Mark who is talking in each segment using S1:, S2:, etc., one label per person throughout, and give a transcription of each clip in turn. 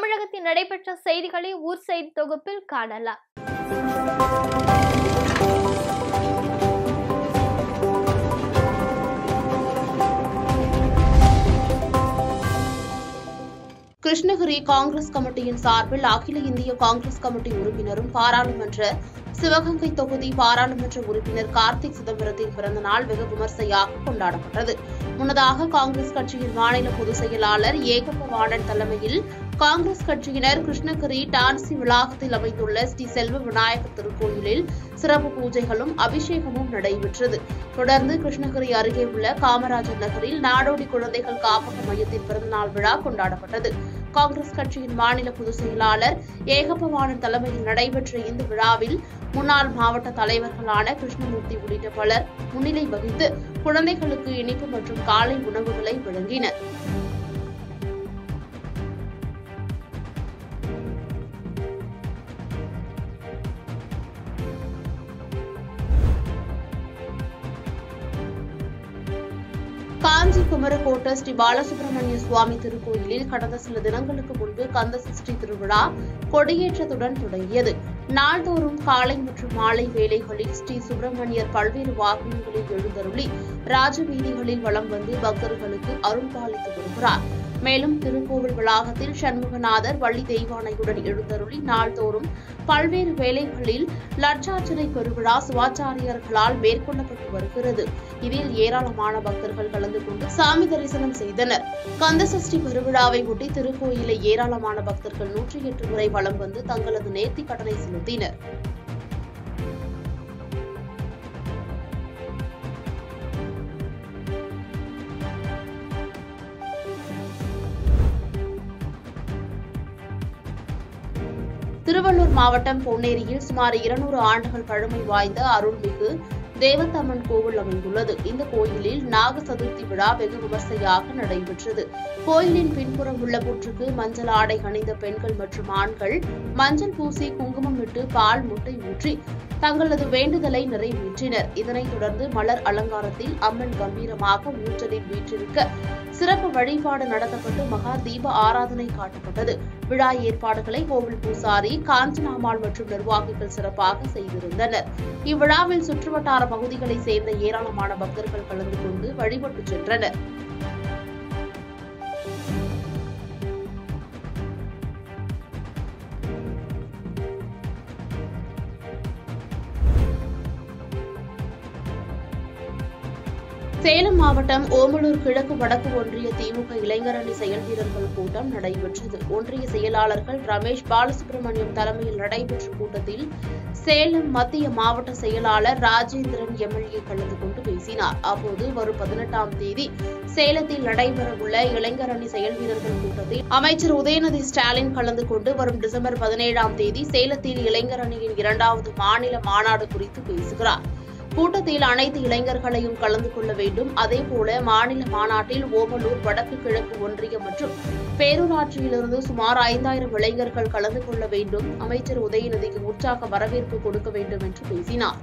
S1: தமிழகத்தில் நடைபெற்ற செய்திகளை ஊர் செய்தி தொகுப்பில் காணலாம்
S2: கிருஷ்ணகிரி காங்கிரஸ் கமிட்டியின் சார்பில் அகில இந்திய காங்கிரஸ் கமிட்டி உறுப்பினரும் பாராளுமன்ற சிவகங்கை தொகுதி பாராளுமன்ற உறுப்பினர் கார்த்திக் சிதம்பரத்தின் பிறந்த நாள் வெகு விமர்சையாக கொண்டாடப்பட்டது முன்னதாக காங்கிரஸ் கட்சியின் மாநில பொதுச் செயலாளர் ஏகப்பவாணன் தலைமையில் காங்கிரஸ் கட்சியினர் கிருஷ்ணகிரி டான்சி வளாகத்தில் அமைந்துள்ள ஸ்ரீ செல்வ விநாயகர் திருக்கோயிலில் சிறப்பு பூஜைகளும் அபிஷேகமும் நடைபெற்றது தொடர்ந்து கிருஷ்ணகிரி அருகே உள்ள காமராஜர் நகரில் நாடோடி குழந்தைகள் காப்பக மையத்தின் பிறந்தநாள் விழா கொண்டாடப்பட்டது காங்கிரஸ் கட்சியின் மாநில பொதுச் செயலாளர் ஏகப்பவாணன் தலைமையில் நடைபெற்ற இந்த விழாவில் முன்னாள் மாவட்ட தலைவர்களான கிருஷ்ணமூர்த்தி உள்ளிட்ட பலர் முன்னிலை வகித்து குழந்தைகளுக்கு இனிப்பு மற்றும் காலை உணவுகளை வழங்கினர் காஞ்சி குமரக்கோட்ட ஸ்ரீ பாலசுப்ரமணிய சுவாமி திருக்கோயிலில் கடந்த சில தினங்களுக்கு முன்பு கந்த சஷ்டி திருவிழா கொடியேற்றத்துடன் தொடங்கியது நாள்தோறும் காலை மற்றும் மாலை வேளைகளில் ஸ்ரீ சுப்பிரமணியர் பல்வேறு வாகனங்களில் எழுந்தருளி ராஜவீதிகளில் வலம் வந்து பக்தர்களுக்கு அருள்பாலித்து வருகிறார் மேலும் திருக்கோவில் வளாகத்தில் சண்முகநாதர் வள்ளி தெய்வானையுடன் எழுந்தருளி நாள்தோறும் பல்வேறு வேளைகளில் லட்சார்ச்சனை பெருவிழா சிவாச்சாரியர்களால் மேற்கொள்ளப்பட்டு வருகிறது இதில் ஏராளமான பக்தர்கள் கலந்து கொண்டு சாமி தரிசனம் செய்தனர் கந்தசஷ்டி பெருவிழாவை ஒட்டி திருக்கோயிலை ஏராளமான பக்தர்கள் நூற்றி எட்டு முறை வலம் வந்து தங்களது நேர்த்திக் கடனை செலுத்தினர் திருவள்ளூர் மாவட்டம் பொன்னேரியில் சுமார் இருநூறு ஆண்டுகள் பழமை வாய்ந்த அருள்மிகு தேவத்தம்மன் கோவில் அமைந்துள்ளது இந்த கோயிலில் நாக சதுர்த்தி விழா வெகு விமர்சையாக நடைபெற்றது கோயிலின் பின்புறம் உள்ள புற்றுக்கு மஞ்சள் ஆடை அணிந்த பெண்கள் மற்றும் ஆண்கள் மஞ்சள் பூசி குங்குமம் இட்டு பால் முட்டை ஊற்றி தங்களது வேண்டுதலை நிறைவேற்றினர் இதனைத் தொடர்ந்து மலர் அலங்காரத்தில் அம்மன் கம்பீரமாக ஊற்றலில் வீற்றிருக்க சிறப்பு வழிபாடு நடத்தப்பட்டு மகா தீப ஆராதனை காட்டப்பட்டது விழா ஏற்பாடுகளை கோவில் பூசாரி காஞ்சனாமாள் மற்றும் நிர்வாகிகள் சிறப்பாக செய்திருந்தனர் இவ்விழாவில் சுற்றுவட்டார பகுதிகளைச் சேர்ந்த ஏராளமான பக்தர்கள் கலந்து கொண்டு வழிபட்டு சென்றனர் சேலம் மாவட்டம் ஓமலூர் கிழக்கு வடக்கு ஒன்றிய திமுக இளைஞரணி செயல் வீரர்கள் கூட்டம் நடைபெற்றது ஒன்றிய செயலாளர்கள் ரமேஷ் பாலசுப்ரமணியம் தலைமையில் நடைபெற்ற கூட்டத்தில் சேலம் மத்திய மாவட்ட செயலாளர் ராஜேந்திரன் எம்எல்ஏ கலந்து கொண்டு பேசினார் அப்போது வரும் பதினெட்டாம் தேதி சேலத்தில் நடைபெறவுள்ள இளைஞரணி செயல் வீரர்கள் கூட்டத்தில் அமைச்சர் உதயநிதி ஸ்டாலின் கலந்து கொண்டு வரும் டிசம்பர் பதினேழாம் தேதி சேலத்தில் இளைஞரணியின் இரண்டாவது மாநில மாநாடு குறித்து பேசுகிறார் கூட்டத்தில் அனைத்து இளைஞர்களையும் கலந்து கொள்ள வேண்டும் அதேபோல மாநில மாநாட்டில் ஓமலூர் வடக்கு கிழக்கு ஒன்றியம் மற்றும் பேரூராட்சியிலிருந்து சுமார் ஐந்தாயிரம் இளைஞர்கள் கலந்து கொள்ள வேண்டும் அமைச்சர் உதயநிதிக்கு உற்சாக வரவேற்பு கொடுக்க வேண்டும் என்று பேசினார்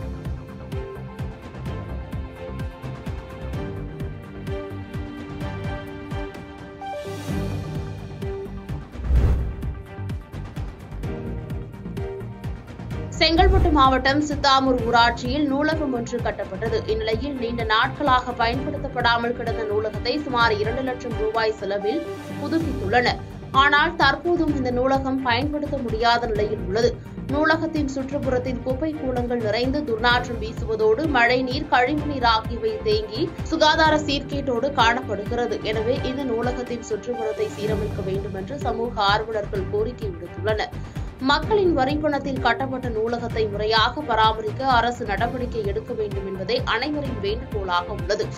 S2: செங்கல்பட்டு மாவட்டம் சித்தாமூர் ஊராட்சியில் நூலகம் ஒன்று கட்டப்பட்டது இந்நிலையில் நீண்ட நாட்களாக பயன்படுத்தப்படாமல் கிடந்த நூலகத்தை சுமார் இரண்டு லட்சம் ரூபாய் செலவில் புதுப்பித்துள்ளனர் ஆனால் தற்போதும் இந்த நூலகம் பயன்படுத்த முடியாத நிலையில் உள்ளது நூலகத்தின் சுற்றுப்புறத்தில் குப்பை கூலங்கள் நிறைந்து துர்நாற்றம் வீசுவதோடு மழைநீர் கழிவுநீர் ஆகியவை தேங்கி சுகாதார சீர்கேட்டோடு காணப்படுகிறது எனவே இந்த நூலகத்தின் சுற்றுப்புறத்தை சீரமைக்க வேண்டும் என்று சமூக ஆர்வலர்கள் கோரிக்கை விடுத்துள்ளனர் மக்களின் வரிப்பணத்தில் கட்டப்பட்ட நூலகத்தை முறையாக பராமரிக்க அரசு நடவடிக்கை எடுக்க வேண்டும் என்பதே அனைவரின் வேண்டுகோளாக உள்ளது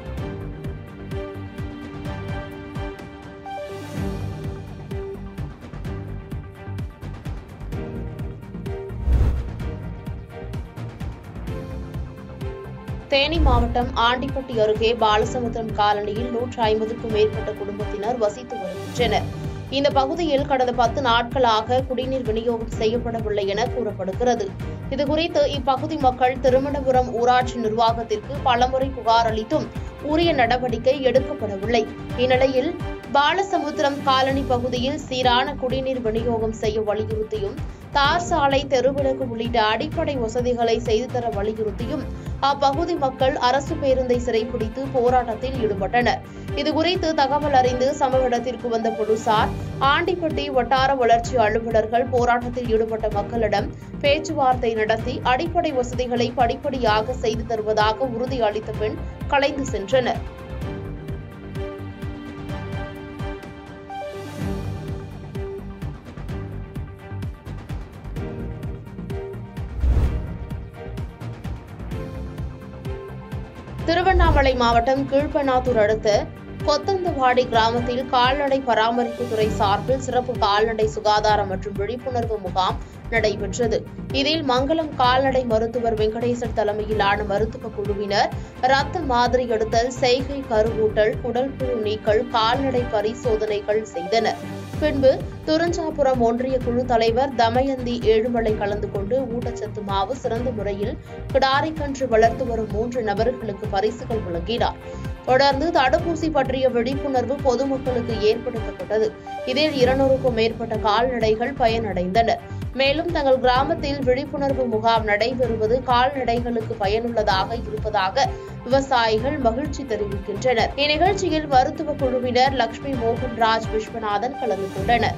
S2: தேனி மாவட்டம் ஆண்டிப்பட்டி அருகே பாலசமுத்திரம் காலனியில் நூற்று ஐம்பதுக்கும் மேற்பட்ட குடும்பத்தினர் வசித்து வருகின்றனர் இந்த பகுதியில் கடந்த பத்து நாட்களாக குடிநீர் விநியோகம் செய்யப்படவில்லை என கூறப்படுகிறது இதுகுறித்து இப்பகுதி மக்கள் திருமணபுரம் ஊராட்சி நிர்வாகத்திற்கு பலமுறை புகார் அளித்தும் உரிய நடவடிக்கை எடுக்கப்படவில்லை இந்நிலையில் பாலசமுத்திரம் காலனி பகுதியில் சீரான குடிநீர் விநியோகம் செய்ய வலியுறுத்தியும் தார் சாலை தெருவிளக்கு உள்ளிட்ட அடிப்படை வசதிகளை செய்து தர வலியுறுத்தியும் அப்பகுதி மக்கள் அரசு பேருந்தை சிறைப்பிடித்து போராட்டத்தில் ஈடுபட்டனர் இதுகுறித்து தகவல் அறிந்து சம்பவ இடத்திற்கு வந்த போலீசார் ஆண்டிப்பட்டி வட்டார வளர்ச்சி அலுவலர்கள் போராட்டத்தில் ஈடுபட்ட மக்களிடம் பேச்சுவார்த்தை நடத்தி அடிப்படை வசதிகளை படிப்படியாக செய்து தருவதாக உறுதி அளித்த பின் கலைந்து சென்றனர் திருவண்ணாமலை மாவட்டம் கீழ்பெண்ணாத்தூர் அடுத்த கொத்தந்தவாடி கிராமத்தில் கால்நடை பராமரிப்பு துறை சார்பில் சிறப்பு கால்நடை சுகாதாரம் மற்றும் விழிப்புணர்வு முகாம் நடைபெற்றது இதில் மங்களம் கால்நடை மருத்துவர் வெங்கடேசன் தலைமையிலான மருத்துவ குழுவினர் ரத்த மாதிரி எடுத்தல் செய்கை கருவூட்டல் குடல் புழு நீக்கல் கால்நடை பரிசோதனைகள் செய்தனர் பின்பு துறஞ்சாபுரம் ஒன்றிய குழு தலைவர் தமயந்தி ஏழுமலை கலந்து கொண்டு ஊட்டச்சத்து மாவு சிறந்த முறையில் கிடாரிக்கன்று வளர்த்து வரும் மூன்று நபர்களுக்கு பரிசுகள் வழங்கினார் தொடர்ந்து தடுப்பூசி பற்றிய விழிப்புணர்வு பொதுமக்களுக்கு ஏற்படுத்தப்பட்டது இதில் இருநூறுக்கும் மேற்பட்ட கால்நடைகள் பயனடைந்தனர் மேலும் தங்கள் கிராமத்தில் விழிப்புணர்வு முகாம் நடைபெறுவது கால்நடைகளுக்கு பயனுள்ளதாக இருப்பதாக விவசாயிகள் மகிழ்ச்சி தெரிவிக்கின்றனர் இந்நிகழ்ச்சியில் மருத்துவ குழுவினர் லட்சுமி மோகன்ராஜ் விஸ்வநாதன் கலந்து கொண்டனர்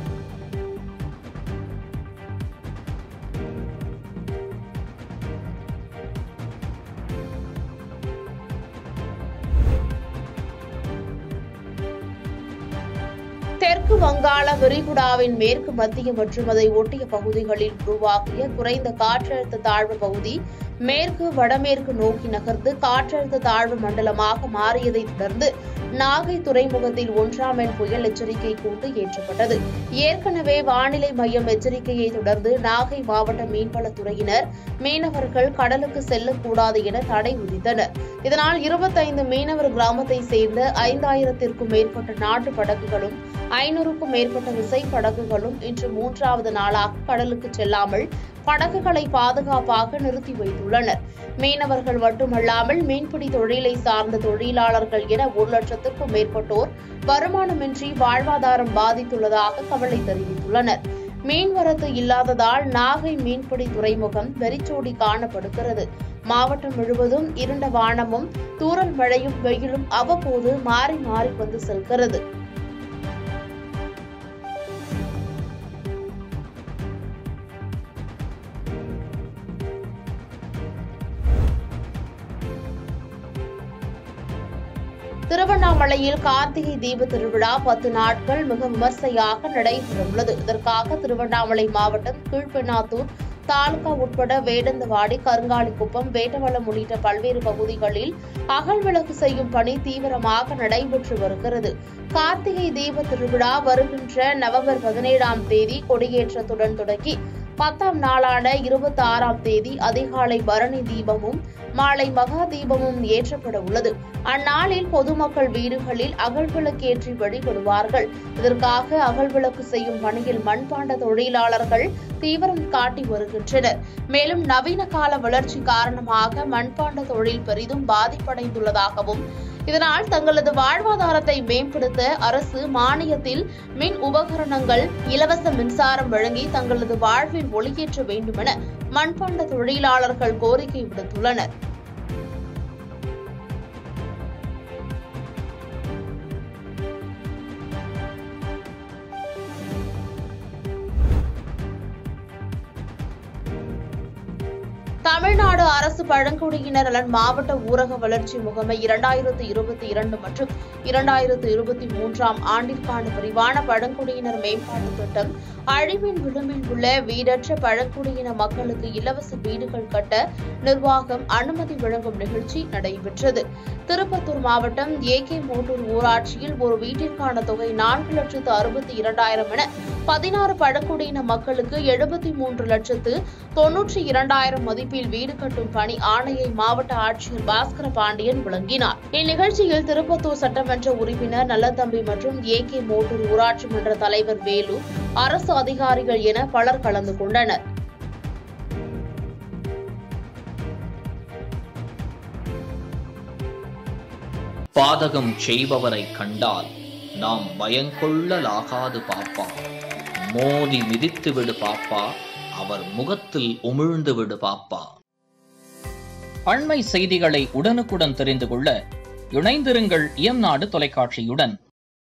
S2: தெற்கு வங்காள விரிகுடாவின் மேற்கு மத்திய மற்றும் அதை ஒட்டிய பகுதிகளில் உருவாகிய குறைந்த காற்றழுத்த தாழ்வு பகுதி மேற்கு வடமேற்கு நோக்கி நகர்ந்து காற்றழுத்த தாழ்வு மண்டலமாக மாறியதைத் தொடர்ந்து நாகை துறைமுகத்தில் ஒன்றாம் எண் புயல் எச்சரிக்கை கூட்டு ஏற்றப்பட்டது ஏற்கனவே வானிலை மையம் எச்சரிக்கையை தொடர்ந்து நாகை மாவட்ட மீன்வளத்துறையினர் மீனவர்கள் கடலுக்கு செல்லக்கூடாது என தடை விதித்தனர் இதனால் இருபத்தைந்து மீனவர் கிராமத்தை சேர்ந்த ஐந்தாயிரத்திற்கும் மேற்பட்ட நாட்டு படகுகளும் ஐநூறுக்கும் மேற்பட்ட விசை படகுகளும் இன்று மூன்றாவது நாளாக கடலுக்கு செல்லாமல் படகுகளை பாதுகாப்பாக நிறுத்தி வைத்துள்ளனர் மீனவர்கள் மட்டுமல்லாமல் மீன்பிடி தொழிலை சார்ந்த தொழிலாளர்கள் என ஒரு லட்சத்திற்கும் மேற்பட்டோர் வருமானமின்றி வாழ்வாதாரம் பாதித்துள்ளதாக கவலை தெரிவித்துள்ளனர் மீன்வரத்து இல்லாததால் நாகை மீன்பிடி துறைமுகம் வெறிச்சோடி காணப்படுகிறது மாவட்டம் முழுவதும் இருண்ட வானமும் தூறல் மழையும் வெயிலும் அவ்வப்போது மாறி மாறி வந்து செல்கிறது திருவண்ணாமலையில் கார்த்திகை தீப திருவிழா பத்து நாட்கள் மிக விமர்சையாக நடைபெறவுள்ளது இதற்காக திருவண்ணாமலை மாவட்டம் கீழ்பெண்ணாத்தூர் தாலுகா உட்பட வேடந்தவாடி கருங்காலிக்குப்பம் வேட்டவளம் உள்ளிட்ட பல்வேறு பகுதிகளில் அகல் விளக்கு செய்யும் பணி தீவிரமாக நடைபெற்று வருகிறது கார்த்திகை தீப திருவிழா வருகின்ற நவம்பர் பதினேழாம் தேதி கொடியேற்றத்துடன் தொடங்கி பத்தாம் நாளான இருபத்தி ஆறாம் தேதி அதிகாலை பரணி தீபமும் மாலை மகா தீபமும் ஏற்றப்பட உள்ளது அந்நாளில் பொதுமக்கள் வீடுகளில் அகல்விளக்கேற்றி வழிபடுவார்கள் இதற்காக அகல்விளக்கு செய்யும் பணியில் மண்பாண்ட தொழிலாளர்கள் தீவிரம் காட்டி வருகின்றனர் மேலும் நவீன கால வளர்ச்சி காரணமாக மண்பாண்ட தொழில் பெரிதும் பாதிப்படைந்துள்ளதாகவும் இதனால் தங்களது வாழ்வாதாரத்தை மேம்படுத்த அரசு மானியத்தில் மின் உபகரணங்கள் இலவச மின்சாரம் வழங்கி தங்களது வாழ்வில் ஒளியேற்ற வேண்டுமென மண்பாண்ட தொழிலாளர்கள் கோரிக்கை விடுத்துள்ளனர் தமிழ்நாடு அரசு பழங்குடியினர் நலன் மாவட்ட ஊரக வளர்ச்சி முகமை இரண்டாயிரத்து இருபத்தி இரண்டு மற்றும் இரண்டாயிரத்து இருபத்தி மூன்றாம் ஆண்டிற்கான விரிவான பழங்குடியினர் மேம்பாட்டு திட்டம் அழிவின் விளிம்பில் உள்ள வீடற்ற பழங்குடியின மக்களுக்கு இலவச வீடுகள் கட்ட நிர்வாகம் அனுமதி வழங்கும் நிகழ்ச்சி நடைபெற்றது திருப்பத்தூர் மாவட்டம் ஏ கே மோட்டூர் ஊராட்சியில் ஒரு வீட்டிற்கான தொகை நான்கு லட்சத்து அறுபத்தி இரண்டாயிரம் என பதினாறு பழங்குடியின மக்களுக்கு எழுபத்தி மூன்று லட்சத்து தொன்னூற்றி இரண்டாயிரம் மதிப்பில் வீடு கட்டும் பணி ஆணையை மாவட்ட ஆட்சியர் பாஸ்கர பாண்டியன் வழங்கினார் இந்நிகழ்ச்சியில் திருப்பத்தூர் சட்டமன்ற உறுப்பினர் நல்லதம்பி மற்றும் ஏ கே மோட்டூர் ஊராட்சி மன்ற தலைவர் வேலு அரசு அதிகாரிகள் என பலர் கலந்து கொண்டனர்
S3: பாதகம் செய்பவரை கண்டால் நாம் பயங்கொள்ளலாகாது பாப்பா மோதி மிதித்து விடு பாப்பா அவர் முகத்தில் உமிழ்ந்து விடு பாப்பா அண்மை செய்திகளை உடனுக்குடன் தெரிந்து கொள்ள இணைந்திருங்கள் எம் நாடு தொலைக்காட்சியுடன்